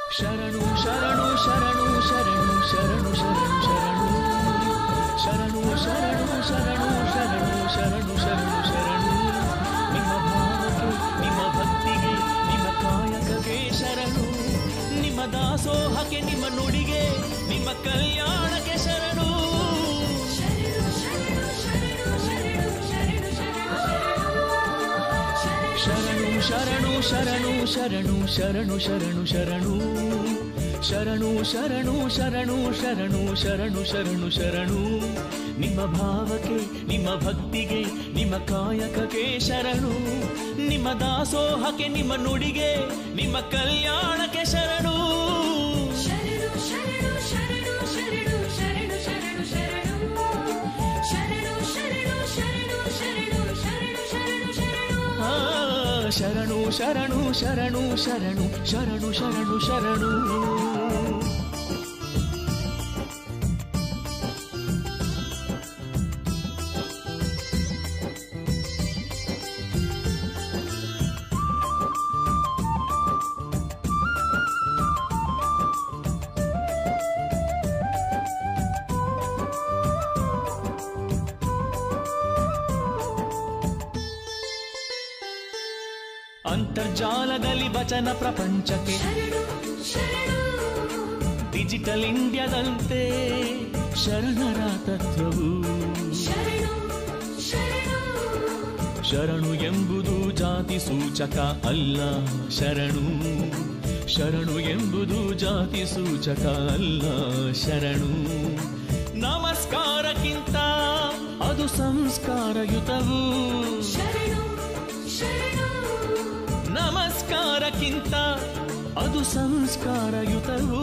ಶರಣು ಶರಣು ಶರಣು ಶರಣು ಶರಣು ಶರಣು ಶರಣು ಶರಣು ಶರಣು ಶರಣು ಶರಣು ಶರಣು ಶರಣು ಶರಣು ನಿಮ್ಮ ಭಾವಕ್ಕೆ ನಿಮ್ಮ ಭಕ್ತಿಗೆ ನಿಮ್ಮ ಕಾಯಕಕ್ಕೆ ಶರಣು ನಿಮ್ಮ ದಾಸೋಹಕ್ಕೆ ನಿಮ್ಮ ನುಡಿಗೆ ನಿಮ್ಮ ಕಲ್ಯಾಣಕ್ಕೆ ಶರಣು ಶರಣು ಶರಣು ಶರಣು ಶರಣು ಶರಣು ಶರಣು ಶರಣು ಶರಣು ಶರಣು ಶರಣು ಶರಣು ಶರಣು ಶರಣು ಶರಣು ನಿಮ್ಮ ಭಾವಕ್ಕೆ ನಿಮ್ಮ ಭಕ್ತಿಗೆ ನಿಮ್ಮ ಕಾಯಕಕ್ಕೆ ಶರಣು ನಿಮ್ಮ ದಾಸೋಹಕ್ಕೆ ನಿಮ್ಮ ನುಡಿಗೆ ನಿಮ್ಮ ಕಲ್ಯಾಣಕ್ಕೆ ಶರಣು ಆ, ಶರಣು ಶರಣು ಶರಣು ಶರಣು ಶರಣು ಶರಣು ಶರಣು ಅಂತರ್ಜಾಲದಲ್ಲಿ ವಚನ ಪ್ರಪಂಚಕ್ಕೆ ಡಿಜಿಟಲ್ ಇಂಡಿಯಾದಂತೆ ಶರಣರ ತತ್ವವು ಶರಣು ಎಂಬುದು ಜಾತಿ ಸೂಚಕ ಅಲ್ಲ ಶರಣು ಶರಣು ಎಂಬುದು ಜಾತಿ ಸೂಚಕ ಅಲ್ಲ ಶರಣು ನಮಸ್ಕಾರಕ್ಕಿಂತ ಅದು ಸಂಸ್ಕಾರಯುತವು ನಮಸ್ಕಾರಕ್ಕಿಂತ ಅದು ಸಂಸ್ಕಾರಯುತವು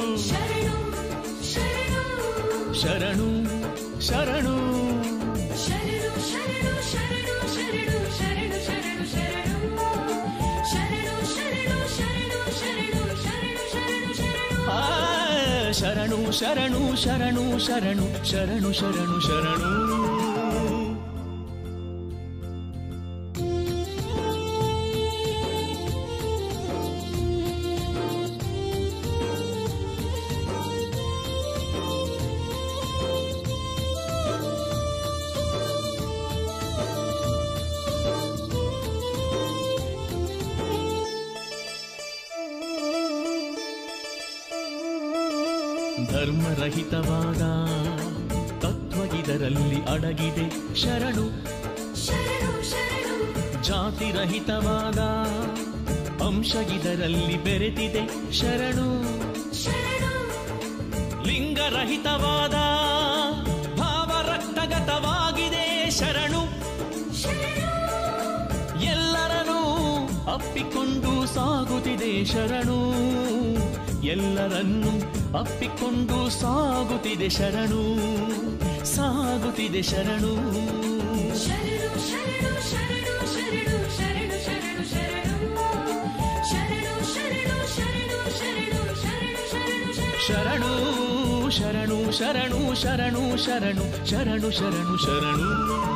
ಶರಣು ಶರಣು ಆ, ಶರಣು ಶರಣು ಶರಣು ಶರಣು ಶರಣು ಶರಣು ಶರಣು ಧರ್ಮರಹಿತವಾದ ತತ್ವ ಇದರಲ್ಲಿ ಅಡಗಿದೆ ಶರಣು ಜಾತಿರಹಿತವಾದ ಅಂಶ ಇದರಲ್ಲಿ ಬೆರೆತಿದೆ ಶರಣು ಲಿಂಗರಹಿತವಾದ ಭಾವ ರಕ್ತಗತವಾಗಿದೆ ಶರಣು ಎಲ್ಲರನ್ನೂ ಅಪ್ಪಿಕೊಂಡು ಸಾಗುತ್ತಿದೆ ಶರಣು ಎಲ್ಲರನ್ನೂ ಅಪ್ಪಿಕೊಂಡು ಸಾಗುತ್ತಿದೆ ಶರಣು ಸಾಗುತ್ತಿದೆ ಶರಣು ಶರಣು ಶರಣು ಶರಣು ಶರಣು ಶರಣು ಶರಣು ಶರಣು ಶರಣು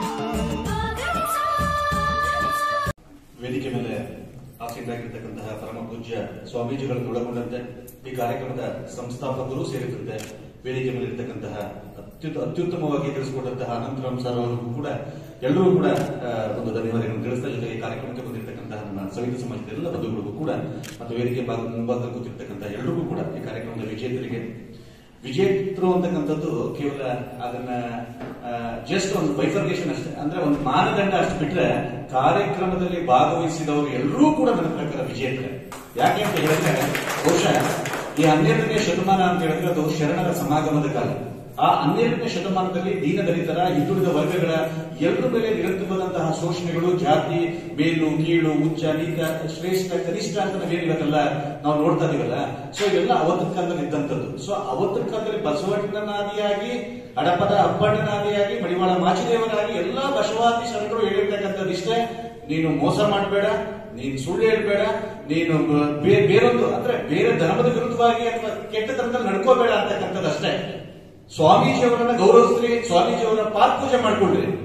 ವೇದಿಕೆ ಮೇಲೆ ಆಸೀನರಾಗಿರ್ತಕ್ಕಂತಹ ಪರಮ ಪೂಜ್ಯ ಸ್ವಾಮೀಜಿಗಳನ್ನು ಒಳಗೊಂಡಂತೆ ಈ ಕಾರ್ಯಕ್ರಮದ ಸಂಸ್ಥಾಪಕರು ಸೇರಿದಂತೆ ವೇದಿಕೆ ಮೇಲೆ ಇರ್ತಕ್ಕಂತಹ ಅತ್ಯುತ್ತ ಅತ್ಯುತ್ತಮವಾಗಿ ತಿಳಿಸಿಕೊಟ್ಟಂತಹ ಅನಂತರಾಮ್ ಸರ್ ಅವರಿಗೂ ಕೂಡ ಎಲ್ಲರೂ ಕೂಡ ಆ, ಒಂದು ಧನ್ಯವಾದಗಳನ್ನು ತಿಳಿಸ್ತಾ ಜೊತೆಗೆ ಈ ಕಾರ್ಯಕ್ರಮಕ್ಕೆ ಬಂದಿರತಕ್ಕಂತಹ ನಮ್ಮ ಸವಿತ ಸಮಾಜದ ಎಲ್ಲ ಬಂಧುಗಳಿಗೂ ಕೂಡ ಮತ್ತು ವೇದಿಕೆ ಭಾಗ ಮುಂಭಾಗದಲ್ಲಿ ಕೂತಿರ್ತಕ್ಕಂತಹ ಎಲ್ಲರಿಗೂ ಕೂಡ ಈ ಕಾರ್ಯಕ್ರಮದ ವಿಜೇತರಿಗೆ ವಿಜೇತರು ಅಂತಕ್ಕಂಥದ್ದು ಕೇವಲ ಅದನ್ನ ಜಸ್ಟ್ ಒಂದು ಬೈಫರ್ಗೇಷನ್ ಅಷ್ಟೇ ಅಂದ್ರೆ ಒಂದು ಮಾನದಂಡ ಅಷ್ಟು ಬಿಟ್ರೆ ಕಾರ್ಯಕ್ರಮದಲ್ಲಿ ಭಾಗವಹಿಸಿದವರು ಎಲ್ಲರೂ ಕೂಡ ನನ್ನ ಪ್ರಕಾರ ವಿಜೇತರೆ ಯಾಕೆ ಅಂತ ಹೇಳಿದ್ರೆ ಬಹುಶಃ ಈ ಹನ್ನೆರಡನೇ ಶತಮಾನ ಅಂತ ಹೇಳಿದ್ರೆ ಅದು ಶರಣರ ಸಮಾಗಮದ ಕಾಲ ಆ ಹನ್ನೆರಡನೇ ಶತಮಾನದಲ್ಲಿ ದೀನದಲಿತರ ಹಿಂದುಳಿದ ವರ್ಗಗಳ ಎಲ್ಲರ ಮೇಲೆ ನಿರಂತರವಾದಂತಹ ಶೋಷಣೆಗಳು ಜಾತಿ ಮೇಲು ಕೀಳು ಉಚ್ಚ ನೀಚ ಶ್ರೇಷ್ಠ ಕನಿಷ್ಠ ಅಂತ ನಾವೇನು ಇವತ್ತೆಲ್ಲ ನಾವು ನೋಡ್ತಾ ಇದೀವಲ್ಲ ಸೊ ಇವೆಲ್ಲ ಅವತ್ತಿನ ಕಾಲದಲ್ಲಿ ಇದ್ದಂಥದ್ದು ಸೊ ಅವತ್ತಿನ ಕಾಲದಲ್ಲಿ ಬಸವಣ್ಣನಾದಿಯಾಗಿ ಹಡಪದ ಅಪ್ಪಣ್ಣನಾದಿಯಾಗಿ ಮಡಿವಾಳ ಮಾಚಿದೇವರಾಗಿ ಎಲ್ಲಾ ಬಸವಾದಿ ಶರಣರು ಹೇಳಿರ್ತಕ್ಕಂಥದ್ದು ಇಷ್ಟೇ ನೀನು ಮೋಸ ಮಾಡಬೇಡ ನೀನು ಸುಳ್ಳು ಹೇಳ್ಬೇಡ ನೀನು ಬೇ- ಬೇರೊಂದು ಅಂದ್ರೆ ಬೇರೆ ಧರ್ಮದ ವಿರುದ್ಧವಾಗಿ ಅಥವಾ ಕೆಟ್ಟ ಧರ್ಮದಲ್ಲಿ ನಡ್ಕೋಬೇಡ ಅಂತಕ್ಕಂಥದ್ದು ಅಷ್ಟೇ ಸ್ವಾಮೀಜಿಯವರನ್ನ ಗೌರವಿಸ್ರಿ ಸ್ವಾಮೀಜಿಯವರ ಪಾದ ಪೂಜೆ ಮಾಡ್ಕೊಳ್ರಿ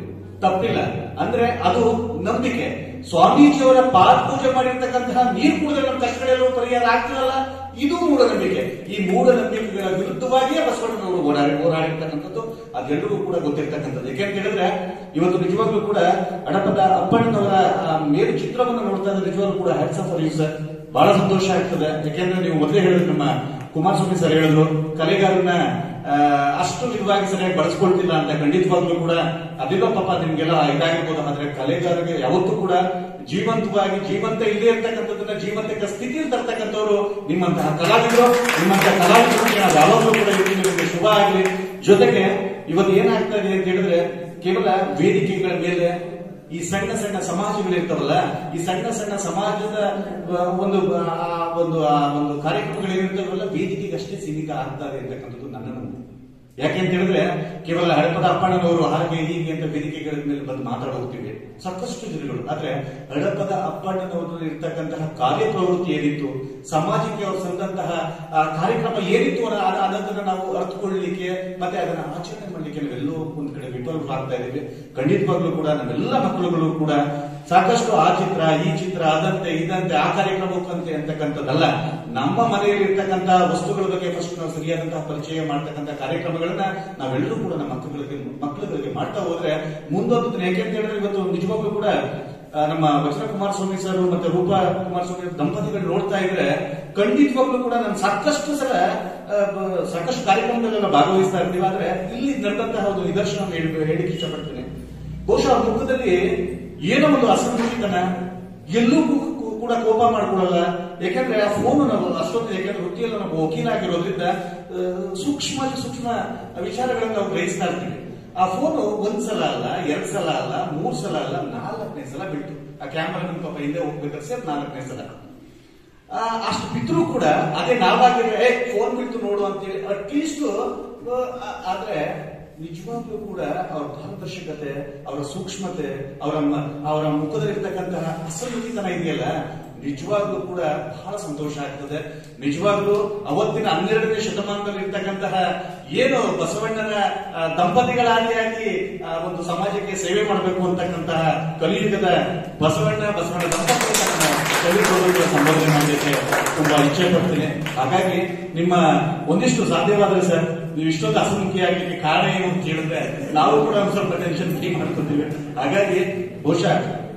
ತಪ್ಪಿಲ್ಲ ಅಂದ್ರೆ ಅದು ನಂಬಿಕೆ ಸ್ವಾಮೀಜಿಯವರ ಪಾದ ಪೂಜೆ ಮಾಡಿರ್ತಕ್ಕಂತಹ ನೀರು ಕುಡಿದ್ರೆ ನಮ್ಮ ಕಷ್ಟಗಳೆಲ್ಲವೂ ಪರಿಹಾರ ಆಗ್ತಿರಲ್ಲ ಇದು ಮೂಢನಂಬಿಕೆ ಈ ಮೂಢನಂಬಿಕೆಗಳ ವಿರುದ್ಧವಾಗಿಯೇ ಬಸವಣ್ಣನವರು ಓಡಾಡಿ ಹೋರಾಡಿರ್ತಕ್ಕಂಥದ್ದು ಅದೆಲ್ಲರಿಗೂ ಕೂಡ ಗೊತ್ತಿರ್ತಕ್ಕಂಥದ್ದು ಯಾಕೆಂತ ಹೇಳಿದ್ರೆ ಇವತ್ತು ನಿಜವಾಗ್ಲೂ ಕೂಡ ಹಡಪದ ಅಪ್ಪಣ್ಣನವರ ಆ ಮೇರು ಚಿತ್ರವನ್ನು ನೋಡ್ತಾ ಇದ್ರೆ ನಿಜವಾಗ್ಲೂ ಕೂಡ hats off for you sir ಬಹಳ ಸಂತೋಷ ಆಗ್ತದೆ ಯಾಕೆಂದ್ರೆ ನೀವು ಮೊದಲೇ ಹೇಳಿದ್ರು ನಮ್ಮ ಕುಮಾರಸ್ವಾಮಿ ಸರ್ ಹೇಳಿದ್ರು ಕಲೆಗಾರನ ಆ, ಅಷ್ಟು ನಿಜವಾಗಿ ಸರಿಯಾಗಿ ಬಳಸ್ಕೊಳ್ತಿಲ್ಲ ಅಂತ ಖಂಡಿತವಾಗ್ಲೂ ಕೂಡ ಅದಿಲ್ಲ ಪಾಪ ನಿಮ್ಗೆಲ್ಲ ಇದಾಗಿರ್ಬೋದು ಆದ್ರೆ ಕಲೆಗಾರರಿಗೆ ಯಾವತ್ತೂ ಕೂಡ ಜೀವಂತವಾಗಿ ಜೀವಂತ ಇಲ್ಲದೆ ಇರ್ತಕ್ಕಂಥದ್ದನ್ನ ಜೀವಂತಕ್ಕೆ ಸ್ಥಿತಿಯಲ್ಲಿ ತರ್ತಕ್ಕಂಥವ್ರು ನಿಮ್ಮಂತಹ ಕಲಾವಿದರು ನಿಮ್ಮಂತಹ ಕಲಾವಿದರಿಗೆ ನಾವು ಯಾವಾಗಲೂ ಕೂಡ ಇವತ್ತು ನಿಮಗೆ ಶುಭ ಆಗಲಿ ಜೊತೆಗೆ ಇವತ್ತು ಏನಾಗ್ತಾ ಇದೆ ಅಂತ ಹೇಳಿದ್ರೆ ಕೇವಲ ವೇದಿಕೆಗಳ ಮೇಲೆ ಈ ಸಣ್ಣ ಸಣ್ಣ ಸಮಾಜಗಳಿರ್ತಾವಲ್ಲ ಈ ಸಣ್ಣ ಸಣ್ಣ ಸಮಾಜದ ಆ, ಒಂದು ಆ, ಒಂದು ಆ ಒಂದು ಕಾರ್ಯಕ್ರಮಗಳಿರ್ತಾವಲ್ಲ ವೇದಿಕೆಗೆ ಅಷ್ಟೇ ಸೀಮಿತ ಆಗ್ತಾರೆ ಅಂತಕ್ಕಂಥದ್ದು ನನ್ನ ನಂಬಿಕೆ ಯಾಕೆ ಅಂತ ಹೇಳಿದ್ರೆ ಕೇವಲ ಹಡಪದ ಅಪ್ಪಣ್ಣನವರು ಹಾಗೆ ಹೀಗೆ ಅಂತ ವೇದಿಕೆಗಳ ಮೇಲೆ ಬಂದು ಮಾತಾಡ ಹೋಗ್ತೀವಿ ಸಾಕಷ್ಟು ಜನಗಳು ಆದ್ರೆ ಹಡಪದ ಅಪ್ಪಣ್ಣನವರು ಇರ್ತಕ್ಕಂತಹ ಕಾರ್ಯಪ್ರವೃತ್ತಿ ಏನಿತ್ತು ಸಮಾಜಕ್ಕೆ ಅವರು ಸಂದಂತಹ ಆ, ಕಾರ್ಯಕ್ರಮ ಏನಿತ್ತು ಅನ್ನೋ- ಅದ- ಅದನ್ನ ನಾವು ಅರ್ಥಕೊಳ್ಳಲಿಕ್ಕೆ ಮತ್ತೆ ಅದನ್ನ ಆಚರಣೆ ಮಾಡ್ಲಿಕ್ಕೆ ನಾವೆಲ್ಲೋ ಒಂದ್ ಕಡೆ ವಿಫಲರಾಗ್ತಾ ಇದ್ದೀವಿ ಖಂಡಿತವಾಗ್ಲೂ ಕೂಡ ನಮ್ಮೆಲ್ಲ ಮಕ್ಕಳುಗಳು ಕೂಡ ಸಾಕಷ್ಟು ಆ ಚಿತ್ರ ಈ ಚಿತ್ರ ಅದಂತೆ ಇದಂತೆ ಆ ಕಾರ್ಯಕ್ರಮಕ್ಕಂತೆ ಅಂತಕ್ಕಂಥದ್ದಲ್ಲ ನಮ್ಮ ಮನೆಯಲ್ಲಿ ಇರ್ತಕ್ಕಂಥ ವಸ್ತುಗಳ ಬಗ್ಗೆ ಫಸ್ಟ್ ನಾವು ಸರಿಯಾದಂತಹ ಪರಿಚಯ ಮಾಡ್ತಕ್ಕಂಥ ಕಾರ್ಯಕ್ರಮಗಳನ್ನ ನಾವೆಲ್ಲರೂ ಕೂಡ ನಮ್ಮ ಮಕ್ಕಳಿಗೆ ಮಕ್ಕಳುಗಳಿಗೆ ಮಾಡ್ತಾ ಹೋದ್ರೆ ಮುಂದೊಂದು ದಿನ ಯಾಕೆ ಅಂತ ಹೇಳಿದ್ರೆ ಇವತ್ತು ನಿಜವಾಗ್ಲೂ ಕೂಡ ಆ, ನಮ್ಮ ವಚನ ಕುಮಾರಸ್ವಾಮಿ ಸರ್ ಮತ್ತೆ ರೂಪಾ ಕುಮಾರಸ್ವಾಮಿ ದಂಪತಿಗಳು ನೋಡ್ತಾ ಇದ್ರೆ ಖಂಡಿತವಾಗ್ಲೂ ಕೂಡ ನಾನು ಸಾಕಷ್ಟು ಸಲ ಆ, ಬ- ಸಾಕಷ್ಟು ಕಾರ್ಯಕ್ರಮಗಳೆಲ್ಲ ಭಾಗವಹಿಸ್ತಾ ಇರ್ತೀವಿ ಆದ್ರೆ ಇಲ್ಲಿ ನಡೆದಂತಹ ಒಂದು ನಿದರ್ಶನ ಹೇಳಿ- ಹೇಳಿಕ್ಕೆ ಇಷ್ಟಪಡ್ತೇನೆ ಬಹುಶಃ ಅವ್ರ ಮುಖದಲ್ಲಿ ಏನೋ ಒಂದು ಅಸಂತೃಪ್ತನ ಎಲ್ಲೂ ಕೂ- ಕೂ- ಕೂಡ ಕೋಪ ಮಾಡ್ಕೊಳಲ್ಲ ಯಾಕಂದ್ರೆ ಆ ಫೋನ್ ನಾವು ಅಷ್ಟೊಂದು ಯಾಕಂದ್ರೆ ವೃತ್ತಿಯಲ್ಲಿ ನಾವು ವಕೀಲ ಆಗಿರೋದ್ರಿಂದ ಆ, ಸೂಕ್ಷ್ಮ ಸೂಕ್ಷ್ಮ ವಿಚಾರಗಳನ್ನು ನಾವು ಗ್ರಹಿಸ್ತಾ ಇರ್ತೀವಿ ಆ ಫೋನ್ ಒಂದ್ ಸಲ ಅಲ್ಲ ಎರಡ್ ಸಲ ಅಲ್ಲ ಮೂರ್ ಸಲ ಅಲ್ಲ ನಾಲ್ಕನೇ ಸಲ ಬಿಟ್ಟು ಆ ಕ್ಯಾಮರಾ ನಿಮ್ ಪಾಪ ಹಿಂದೆ ಹೋಗ್ಬೇಕಾದ್ರೆ ಸೇರಿ ನಾಲ್ಕನೇ ಸಲ ಆ, ಅಷ್ಟು ಬಿದ್ರು ಕೂಡ ಅದೇ ನಾವಾಗಿದ್ರೆ ಏ ಫೋನ್ ಬಿಟ್ಟು ನೋಡು ಅಂತೇಳಿ ಅಟ್ಲೀಸ್ಟ್ ಆದ್ರೆ ನಿಜವಾಗ್ಲೂ ಕೂಡ ಅವರ ಪಾರದರ್ಶಕತೆ ಅವರ ಸೂಕ್ಷ್ಮತೆ ಅವರ ಮ- ಅವರ ಮುಖದಲ್ಲಿರ್ತಕ್ಕಂತಹ ಅಸಂಗತಿತನ ಇದೆಯಲ್ಲ ನಿಜವಾಗ್ಲೂ ಕೂಡ ಬಹಳ ಸಂತೋಷ ಆಗ್ತದೆ ನಿಜವಾಗ್ಲೂ ಅವತ್ತಿನ ಹನ್ನೆರಡನೇ ಶತಮಾನದಲ್ಲಿ ಇರ್ತಕ್ಕಂತಹ ಏನು ಬಸವಣ್ಣನ ಆ, ದಂಪತಿಗಳಾಗಿ ಆಗಿ ಆ, ಒಂದು ಸಮಾಜಕ್ಕೆ ಸೇವೆ ಮಾಡಬೇಕು ಅಂತಕ್ಕಂತಹ ಕಲಿಯುಗದ ಬಸವಣ್ಣ ಬಸವಣ್ಣ ದಂಪತಿಗಳನ್ನ ಕಲಿಯುವ ಸಂಬೋಧನೆ ಮಾಡಲಿಕ್ಕೆ ತುಂಬಾ ಇಚ್ಛೆ ಪಡ್ತೀನಿ ಹಾಗಾಗಿ ನಿಮ್ಮ ಒಂದಿಷ್ಟು ಸಾಧ್ಯವಾದ್ರೆ ಸರ್ ನೀವು ಇಷ್ಟೊಂದು ಅಸಮುಖಿಯಾಗಲಿಕ್ಕೆ ಕಾರಣ ಏನು ಅಂತ ಹೇಳಿದ್ರೆ ನಾವು ಕೂಡ ಒಂದು ಸ್ವಲ್ಪ ಟೆನ್ಷನ್ ಫ್ರೀ ಮಾಡ್ಕೊತೀವಿ ಹಾಗಾಗಿ ಬಹುಶಃ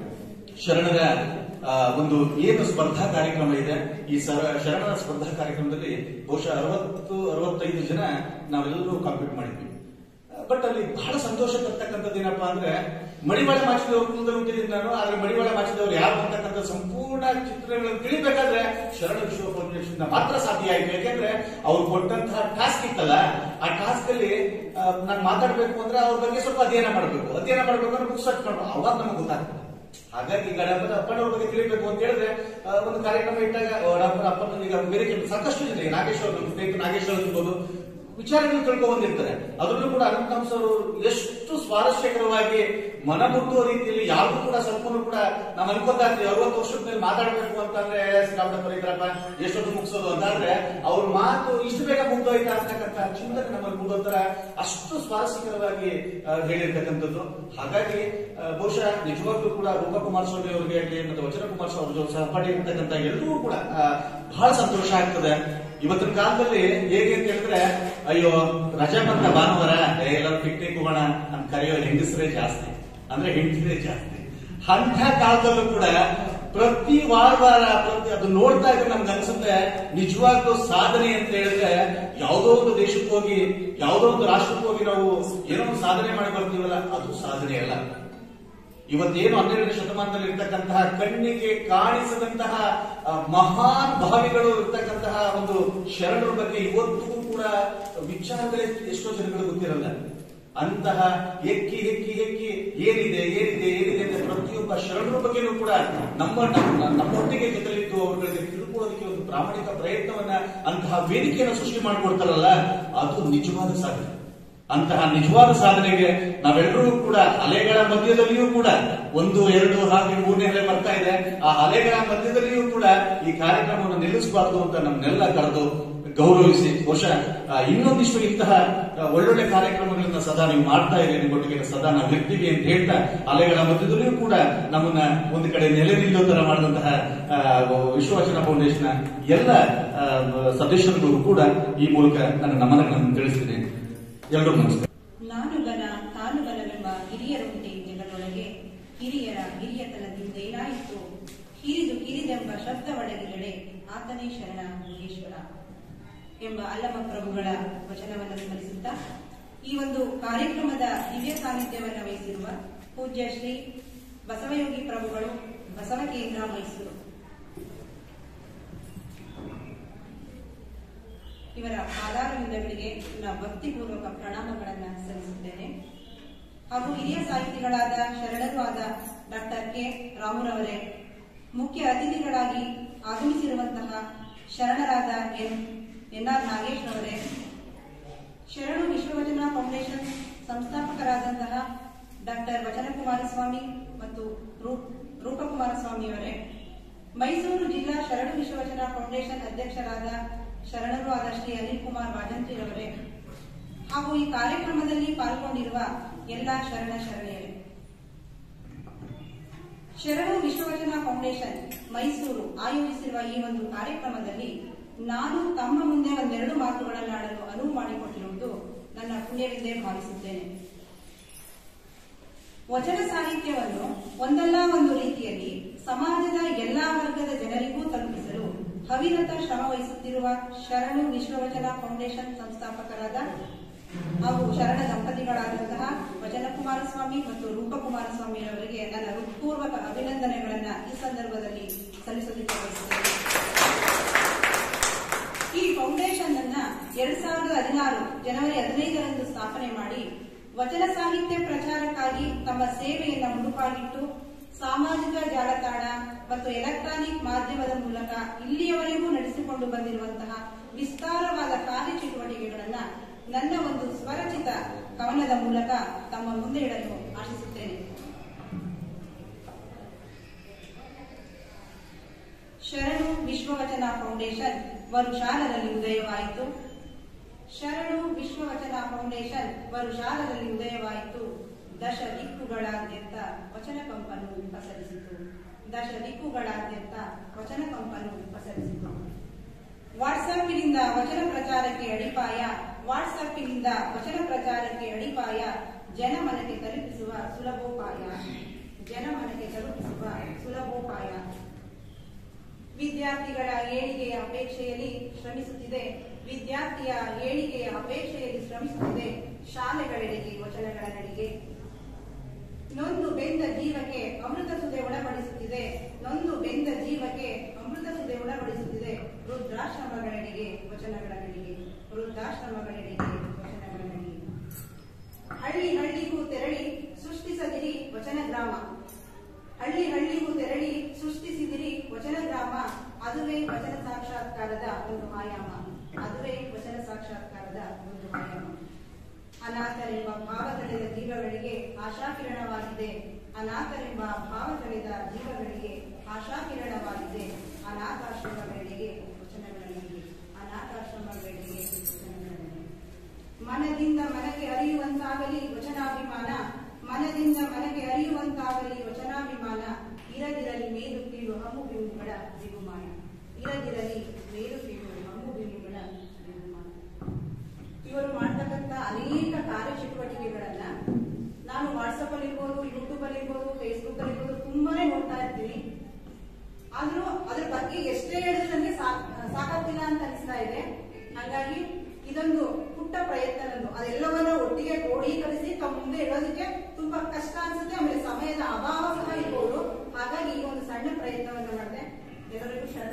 ಶರಣರ ಆ, ಒಂದು ಏನು ಸ್ಪರ್ಧಾ ಕಾರ್ಯಕ್ರಮ ಇದೆ ಈ ಸರ- ಶರಣರ ಸ್ಪರ್ಧಾ ಕಾರ್ಯಕ್ರಮದಲ್ಲಿ ಬಹುಶಃ ಅರವತ್ತು ಅರವತ್ತೈದು ಜನ ನಾವೆಲ್ಲರೂ ಕಾಂಪೀಟ್ ಮಾಡಿದ್ವಿ ಬಟ್ ಅಲ್ಲಿ ಬಹಳ ಸಂತೋಷ ತರ್ತಕ್ಕಂಥದ್ದು ಏನಪ್ಪಾ ಅಂದ್ರೆ ಮಡಿವಾಳ ಮಾಚಿದವ್ರ ಕುಲದಲ್ಲಿ ಹುಟ್ಟಿದ್ದೀನಿ ನಾನು ಆದ್ರೆ ಮಡಿವಾಳ ಮಾಚಿದವ್ರು ಯಾರು ಅಂತಕ್ಕಂಥ ಸಂಪೂರ್ಣ ಚಿತ್ರಗಳನ್ನು ತಿಳಿಬೇಕಾದ್ರೆ ಶರಣ ವಿಶ್ವ ಫೌಂಡೇಶನ್ ಮಾತ್ರ ಸಾಧ್ಯ ಆಯ್ತು ಯಾಕೆಂದ್ರೆ ಅವ್ರು ಕೊಟ್ಟಂತಹ ಟಾಸ್ಕ್ ಇತ್ತಲ್ಲ ಆ ಟಾಸ್ಕ್ ಅಲ್ಲಿ ನಾನು ಮಾತಾಡ್ಬೇಕು ಅಂದ್ರೆ ಅವ್ರ ಬಗ್ಗೆ ಸ್ವಲ್ಪ ಅಧ್ಯಯನ ಮಾಡಬೇಕು ಅಧ್ಯಯನ ಮಾಡ್ಬೇಕು ಅಂದ್ರೆ ಬುಕ್ಸ್ ಮಾಡ್ಬೇಕು ಅವಾಗ ನಮ್ಗೆ ಗೊತ್ತಾಗ್ತದೆ ಹಾಗಾಗಿ ಗಣಪತ ಅಪ್ಪನವ್ರ ಬಗ್ಗೆ ತಿಳಿಬೇಕು ಅಂತ ಹೇಳಿದ್ರೆ ಆ, ಒಂದು ಕಾರ್ಯಕ್ರಮ ಇಟ್ಟಾಗ ಅವರ ಅಪ್ಪನ ಈಗ ಬೇರೆ ಕೆಲವು ಸಾಕಷ್ಟು ಜನ ಈಗ ನಾಗೇಶ್ ಅವರು ನಮ್ಮ ಸ್ನೇಹಿತ ನಾಗೇಶ್ ಅವರು ಇರ್ಬೋದು ವಿಚಾರಗಳು ತಿಳ್ಕೊ ಬಂದಿರ್ತಾರೆ ಅದರಲ್ಲೂ ಕೂಡ ಅನಂತಂಶ ಅವರು ಎಷ್ಟು ಸ್ವಾರಸ್ಯಕರವಾಗಿ ಮನಮುಟ್ಟುವ ರೀತಿಯಲ್ಲಿ ಯಾರಿಗೂ ಕೂಡ ಸ್ವಲ್ಪನೂ ಕೂಡ ನಾವು ಅನ್ಕೋತಾ ಇರ್ತೀವಿ ಅರವತ್ತು ವರ್ಷದ ಮೇಲೆ ಮಾತಾಡಬೇಕು ಅಂತಂದ್ರೆ ಶ್ರೀರಾಮಪ್ಪ ಇದ್ರಪ್ಪ ಎಷ್ಟೊತ್ತು ಮುಗಿಸೋದು ಅಂತಂದ್ರೆ ಅವ್ರ ಮಾತು ಇಷ್ಟು ಬೇಗ ಮುಗ್ದೋಯ್ತಾ ಅಂತಕ್ಕಂಥ ಚಿಂತನೆ ನಮ್ಮಲ್ಲಿ ಮೂಡೋತರ ಅಷ್ಟು ಸ್ವಾರಸ್ಯಕರವಾಗಿ ಆ, ಹೇಳಿರ್ತಕ್ಕಂಥದ್ದು ಹಾಗಾಗಿ ಆ, ಬಹುಶಃ ನಿಜವಾಗ್ಲೂ ಕೂಡ ರೂಪ ಕುಮಾರಸ್ವಾಮಿ ಅವರಿಗೆ ಆಗಲಿ ಮತ್ತು ವಚನ ಕುಮಾರಸ್ವಾಮಿ ಅವ್ರ ಜೊತೆ ಸಹಪಾಠಿ ಇರ್ತಕ್ಕಂಥ ಎಲ್ಲರೂ ಕೂಡ ಆ, ಬಹಳ ಸಂತೋಷ ಆಗ್ತದೆ ಇವತ್ತಿನ ಕಾಲದಲ್ಲಿ ಹೇಗೆ ಅಂತ ಹೇಳಿದ್ರೆ ಅಯ್ಯೋ ರಜಾ ಬಂತ ಭಾನುವಾರ ಏ, ಎಲ್ಲರೂ ಪಿಕ್ನಿಕ್ ಹೋಗೋಣ ಅಂತ ಕರೆಯೋ ಹೆಂಗಸರೇ ಜಾಸ್ತಿ ಅಂದ್ರೆ ಹೆಂಡತಿರೇ ಜಾಸ್ತಿ ಅಂತ ಕಾಲದಲ್ಲೂ ಕೂಡ ಪ್ರತಿ ವಾರ ವಾರ ಪ್ರತಿ ಅದು ನೋಡ್ತಾ ಇದ್ರೆ ನಮ್ಗೆ ಅನ್ಸುತ್ತೆ ನಿಜವಾಗ್ಲೂ ಸಾಧನೆ ಅಂತ ಹೇಳಿದ್ರೆ ಯಾವುದೋ ಒಂದು ದೇಶಕ್ಕೆ ಹೋಗಿ ಯಾವುದೋ ಒಂದು ರಾಷ್ಟ್ರಕ್ಕೆ ಹೋಗಿ ನಾವು ಏನೋ ಒಂದು ಸಾಧನೆ ಮಾಡಿ ಬರ್ತೀವಲ್ಲ ಅದು ಸಾಧನೆ ಅಲ್ಲ ಇವತ್ತೇನು ಹನ್ನೆರಡನೇ ಶತಮಾನದಲ್ಲಿ ಇರ್ತಕ್ಕಂತಹ ಕಣ್ಣಿಗೆ ಕಾಣಿಸದಂತಹ ಆ, ಮಹಾನ್ ಭಾವಿಗಳು ಇರ್ತಕ್ಕಂತಹ ಒಂದು ಶರಣರ ಬಗ್ಗೆ ಇವತ್ತಿಗೂ ಕೂಡ ವಿಚಾರಗಳೇ ಎಷ್ಟೋ ಜನಗಳು ಗೊತ್ತಿರಲ್ಲ ಅಂತಹ ಹೆಕ್ಕಿ ಹೆಕ್ಕಿ ಹೆಕ್ಕಿ ಏನಿದೆ ಏನಿದೆ ಏನಿದೆ ಅಂತ ಪ್ರತಿಯೊಬ್ಬ ಶರಣರ ಬಗ್ಗೆನೂ ಕೂಡ ನಮ್ಮ ನಮ್ಮ- ನಮ್ಮೊಟ್ಟಿಗೆ ಜೊತೆಲಿದ್ದು ಅವರುಗಳಿಗೆ ತಿಳ್ಕೊಳ್ಳೋದಕ್ಕೆ ಒಂದು ಪ್ರಾಮಾಣಿಕ ಪ್ರಯತ್ನವನ್ನ ಅಂತಹ ವೇದಿಕೆಯನ್ನು ಸೃಷ್ಟಿ ಮಾಡಿಕೊಡ್ತಾರಲ್ಲ ಅದು ನಿಜವಾದ ಸಾಧನೆ ಅಂತಹ ನಿಜವಾದ ಸಾಧನೆಗೆ ನಾವೆಲ್ಲರೂ ಕೂಡ ಅಲೆಗಳ ಮಧ್ಯದಲ್ಲಿಯೂ ಕೂಡ ಒಂದು ಎರಡು ಹಾಗೆ ಮೂರನೇ ಅಲೆ ಬರ್ತಾ ಇದೆ ಆ ಅಲೆಗಳ ಮಧ್ಯದಲ್ಲಿಯೂ ಕೂಡ ಈ ಕಾರ್ಯಕ್ರಮವನ್ನು ನಿಲ್ಲಿಸಬಾರದು ಅಂತ ನಮ್ಮನ್ನೆಲ್ಲ ಕರೆದು ಗೌರವಿಸಿ ಬಹುಶಃ ಆ, ಇನ್ನೊಂದಿಷ್ಟು ಇಂತಹ ಆ, ಒಳ್ಳೊಳ್ಳೆ ಕಾರ್ಯಕ್ರಮಗಳನ್ನ ಸದಾ ನೀವು ಮಾಡ್ತಾ ಇರಿ ನಿಮ್ಮೊಟ್ಟಿಗೆ ಸದಾ ನಾವು ಇರ್ತೀವಿ ಅಂತ ಹೇಳ್ತಾ ಅಲೆಗಳ ಮಧ್ಯದಲ್ಲಿಯೂ ಕೂಡ ನಮ್ಮನ್ನ ಒಂದು ಕಡೆ ನೆಲೆ ನಿಲ್ಲೋ ತರ ಮಾಡಿದಂತಹ ಆ, ವಿಶ್ವವಚನ ಫೌಂಡೇಶನ್ ಎಲ್ಲ ಆ, ಸದಸ್ಯರುಗಳು ಕೂಡ ಈ ಮೂಲಕ ನನ್ನ ನಮನಗಳನ್ನು ತಿಳಿಸ್ತೀನಿ ಎಲ್ಲರೂ ನಮಸ್ಕಾರ ನಾನು ಬಲ ತಾನು ಬಲವೆಂಬ ಹಿರಿಯರುಂಟೆ ಜಗದೊಳಗೆ ಹಿರಿಯರ ಹಿರಿಯತನದಿಂದೇನಾಯಿತು ಹಿರಿದು ಕಿರಿದೆಂಬ ಶಬ್ದವಡಗಿಲೆಡೆ ಆತನೇ ಶರಣ ಯೋಗೇಶ್ವರ ಎಂಬ ಅಲ್ಲಮ ಪ್ರಭುಗಳ ವಚನವನ್ನು ಸ್ಮರಿಸುತ್ತಾ ಈ ಒಂದು ಕಾರ್ಯಕ್ರಮದ ದಿವ್ಯ ಸಾನ್ನಿಧ್ಯವನ್ನು ವಹಿಸಿರುವ ಪೂಜ್ಯ ಶ್ರೀ ಬಸವಯೋಗಿ ಪ್ರಭುಗಳು ಬಸವ ಕೇಂದ್ರ ಮೈಸೂರು ಇವರ ಪಾದಾರವಿಂದಗಳಿಗೆ ನಾನು ಭಕ್ತಿಪೂರ್ವಕ ಪ್ರಣಾಮಗಳನ್ನು ಸಲ್ಲಿಸುತ್ತೇನೆ ಹಾಗೂ ಹಿರಿಯ ಸಾಹಿತಿಗಳಾದ ಶರಣರೂ ಆದ ಡಾಕ್ಟರ್ ಕೆ ರಾಮುರವರೇ ಮುಖ್ಯ ಅತಿಥಿಗಳಾಗಿ ಆಗಮಿಸಿರುವಂತಹ ಶರಣರಾದ ಎನ್ ಎನ್ಆರ್ ನಾಗೇಶ್ ಅವರೇ ಶರಣು ವಿಶ್ವವಚನ ಫೌಂಡೇಶನ್ ಸಂಸ್ಥಾಪಕರಾದಂತಹ ಡಾಕ್ಟರ್ ವಚನಕುಮಾರ ಸ್ವಾಮಿ ಮತ್ತು ರೂಪ್- ರೂಪಕುಮಾರ ಸ್ವಾಮಿ ಅವರೇ ಮೈಸೂರು ಜಿಲ್ಲಾ ಶರಣು ವಿಶ್ವವಚನ ಫೌಂಡೇಶನ್ ಅಧ್ಯಕ್ಷರಾದ ಶರಣರು ಆದ ಶ್ರೀ ಅನಿಲ್ ಕುಮಾರ್ ವಾಜಂತ್ರಿರವರೇ ಹಾಗೂ ಈ ಕಾರ್ಯಕ್ರಮದಲ್ಲಿ ಪಾಲ್ಗೊಂಡಿರುವ ಎಲ್ಲ ಶರಣ ಶರಣೆಯರೇ ಶರಣು ವಿಶ್ವವಚನ ಫೌಂಡೇಶನ್ ಮೈಸೂರು ಆಯೋಜಿಸಿರುವ ಈ ಒಂದು ಕಾರ್ಯಕ್ರಮದಲ್ಲಿ ನಾನು ತಮ್ಮ ಮುಂದೆ ಒಂದೆರಡು ಮಾತುಗಳನ್ನಾಡಲು ಅನುವು ಮಾಡಿಕೊಟ್ಟಿರುವುದು ನನ್ನ ಪುಣ್ಯವೆಂದೇ ಭಾವಿಸುತ್ತೇನೆ ವಚನ ಸಾಹಿತ್ಯವನ್ನು ಒಂದಲ್ಲ ಒಂದು ರೀತಿಯಲ್ಲಿ ಸಮಾಜದ ಎಲ್ಲಾ ವರ್ಗದ ಜನರಿಗೂ ತಲುಪಿಸಲು ಅವಿರತ ಶ್ರಮ ವಹಿಸುತ್ತಿರುವ ಶರಣು ವಿಶ್ವವಚನ ಫೌಂಡೇಶನ್ ಸಂಸ್ಥಾಪಕರಾದ ಹಾಗೂ ಶರಣ ದಂಪತಿಗಳಾದಂತಹ ವಚನಕುಮಾರ ಸ್ವಾಮಿ ಮತ್ತು ರೂಪಕುಮಾರ ಸ್ವಾಮಿಯವರಿಗೆ ನನ್ನ ಹೃತ್ಪೂರ್ವಕ ಅಭಿನಂದನೆಗಳನ್ನ ಈ ಸಂದರ್ಭದಲ್ಲಿ ಸಲ್ಲಿಸಲಿಕ್ಕೆ ಬಯಸುತ್ತೇನೆ ಈ ಫೌಂಡೇಶನ್ ಅನ್ನ ಎರಡ್ ಸಾವಿರದ ಹದಿನಾರು ಜನವರಿ ಹದಿನೈದರಂದು ಸ್ಥಾಪನೆ ಮಾಡಿ ವಚನ ಸಾಹಿತ್ಯ ಪ್ರಚಾರಕ್ಕಾಗಿ ತಮ್ಮ ಸೇವೆಯನ್ನ ಮುಡುಪಾಗಿಟ್ಟು ಸಾಮಾಜಿಕ ಜಾಲತಾಣ ಮತ್ತು ಎಲೆಕ್ಟ್ರಾನಿಕ್ ಮಾಧ್ಯಮದ ಮೂಲಕ ಇಲ್ಲಿಯವರೆಗೂ ನಡೆಸಿಕೊಂಡು ಬಂದಿರುವಂತಹ ವಿಸ್ತಾರವಾದ ಕಾರ್ಯಚಟುವಟಿಕೆಗಳನ್ನ ನನ್ನ ಒಂದು ಸ್ವರಚಿತ ಕವನದ ಮೂಲಕ ತಮ್ಮ ಮುಂದೆ ಇಡಲು ಆಶಿಸುತ್ತೇನೆ ಶರಣು ವಿಶ್ವವಚನ ಫೌಂಡೇಶನ್ ವರುಷಾಲದಲ್ಲಿ ಉದಯವಾಯಿತು ಶರಣು ವಿಶ್ವವಚನ ಫೌಂಡೇಶನ್ ವರುಷಾಲದಲ್ಲಿ ಉದಯವಾಯಿತು ದಶ ದಿಕ್ಕುಗಳಾದ್ಯಂತ ವಚನ ಕಂಪನು ಪಸರಿಸಿತು ದಶ ದಿಕ್ಕುಗಳಾದ್ಯಂತ ವಚನ ಕಂಪನು ಪಸರಿಸಿತು ವಾಟ್ಸ್ಆಪ್ನಿಂದ ವಚನ ಪ್ರಚಾರಕ್ಕೆ ಅಡಿಪಾಯ ವಾಟ್ಸ್ಆಪ್ನಿಂದ ವಚನ ಪ್ರಚಾರಕ್ಕೆ ಅಡಿಪಾಯ ಜನಮನಕ್ಕೆ ತಲುಪಿಸುವ ಸುಲಭೋಪಾಯ ಜನಮನಕ್ಕೆ ತಲುಪಿಸುವ ಸುಲಭೋಪಾಯ ವಿದ್ಯಾರ್ಥಿಗಳ ಏಳಿಗೆಯ ಅಪೇಕ್ಷೆಯಲ್ಲಿ ಶ್ರಮಿಸುತ್ತಿದೆ ವಿದ್ಯಾರ್ಥಿಯ ಏಳಿಗೆಯ ಅಪೇಕ್ಷೆಯಲ್ಲಿ ಶ್ರಮಿಸುತ್ತಿದೆ ಶಾಲೆಗಳೆಡೆಗೆ ವಚನಗಳ ನಡಿಗೆ ನೊಂದು ಬೆಂದ ಜೀವಕ್ಕೆ ಅಮೃತ ಸುದೆ ಒಳಪಡಿಸುತ್ತಿದೆ ನೊಂದು ಬೆಂದ ಜೀವಕ್ಕೆ ಅಮೃತ ಸುದೆ ಒಳಪಡಿಸುತ್ತಿದೆ ವೃದ್ಧಾಶ್ರಮಗಳೆಡೆಗೆ ವಚನಗಳ ನಡಿಗೆ ವೃದ್ಧಾಶ್ರಮಗಳೆಡೆಗೆ ವಚನಗಳ ನಡಿಗೆ ಹಳ್ಳಿ ಹಳ್ಳಿಗೂ ತೆರಳಿ ಸೃಷ್ಟಿಸದಿರಿ ವಚನ ಗ್ರಾಮ ಹಳ್ಳಿ ಹಳ್ಳಿಗೂ ತೆರಳಿ ಸೃಷ್ಟಿಸಿದಿರಿ ವಚನ ಗ್ರಾಮ ಅದುವೇ ವಚನ ಸಾಕ್ಷಾತ್ಕಾರದ ಒಂದು ಆಯಾಮ ಅದುವೇ ವಚನ ಸಾಕ್ಷಾತ್ಕಾರದ ಒಂದು ಆಯಾಮ ಅನಾಥರೆಂಬ ಭಾವ ತಳೆದ ಜೀವಗಳಿಗೆ ಆಶಾಕಿರಣವಾಗಿದೆ ಅನಾಥರೆಂಬ ಭಾವ ತಳೆದ ಜೀವಗಳಿಗೆ ಆಶಾಕಿರಣವಾಗಿದೆ ಅನಾಥಾಶ್ರಮಗಳಿಗೆ ವಚನಗಳಲ್ಲಿ ಅನಾಥಾಶ್ರಮಗಳಿಗೆ ವಚನಗಳಲ್ಲಿ ಮನದಿಂದ ಮನಕ್ಕೆ ಅರಿಯುವಂತಾಗಲಿ ವಚನಾಭಿಮಾನ ಮನದಿಂದ ಮನಕ್ಕೆ ಅರಿಯುವಂತಾಗಲಿ ವಚನಾಭಿಮಾನ ಇರದಿರಲಿ ಮೇಲು ಕೀಳು ಹಮ್ಮು ಬಿಂಬುಗಳ ಬಿಗುಮಾನ ಇರದಿರಲಿ ಮೇಲು ಕೀಳು ಹಮ್ಮು ಬಿಂಬುಗಳ ಬಿಗುಮಾನ ಇವರು ಮಾಡ್ತಕ್ಕಂಥ ಅನೇಕ ಕಾರ್ಯಚಟುವಟಿಕೆಗಳನ್ನ ನಾನು ವಾಟ್ಸಪ್ ಅಲ್ಲಿ ಇರ್ಬೋದು ಯೂಟ್ಯೂಬ್ ಅಲ್ಲಿ ಇರ್ಬೋದು ಫೇಸ್ಬುಕ್ ಅಲ್ಲಿ ಇರ್ಬೋದು ತುಂಬಾನೇ ನೋಡ್ತಾ ಇರ್ತೀನಿ ಆದ್ರೂ ಅದ್ರ ಬಗ್ಗೆ ಎಷ್ಟೇ ಹೇಳಿದ್ರು ನನಗೆ ಸಾಕಾಗ್ತಿಲ್ಲ ಅಂತ ಅನಿಸ್ತಾ ಇದೆ ಹಾಗಾಗಿ ಇದೊಂದು ಪುಟ್ಟ ಪ್ರಯತ್ನ ನಂದು ಅದೆಲ್ಲವನ್ನ ಒಟ್ಟಿಗೆ ಕ್ರೋಢೀಕರಿಸಿ ತಮ್ಮ ಮುಂದೆ ಇಡೋದಕ್ಕೆ ತುಂಬಾ ಕಷ್ಟ ಅನ್ಸುತ್ತೆ ಆಮೇಲೆ ಸಮಯದ ಅಭಾವ ಸಹ ಇರ್ಬೋದು ಹಾಗಾಗಿ ಈ ಒಂದು ಸಣ್ಣ ಪ್ರಯತ್ನವನ್ನ ಮಾಡಿದೆ ಎಲ್ಲರಿಗೂ ಶರಣ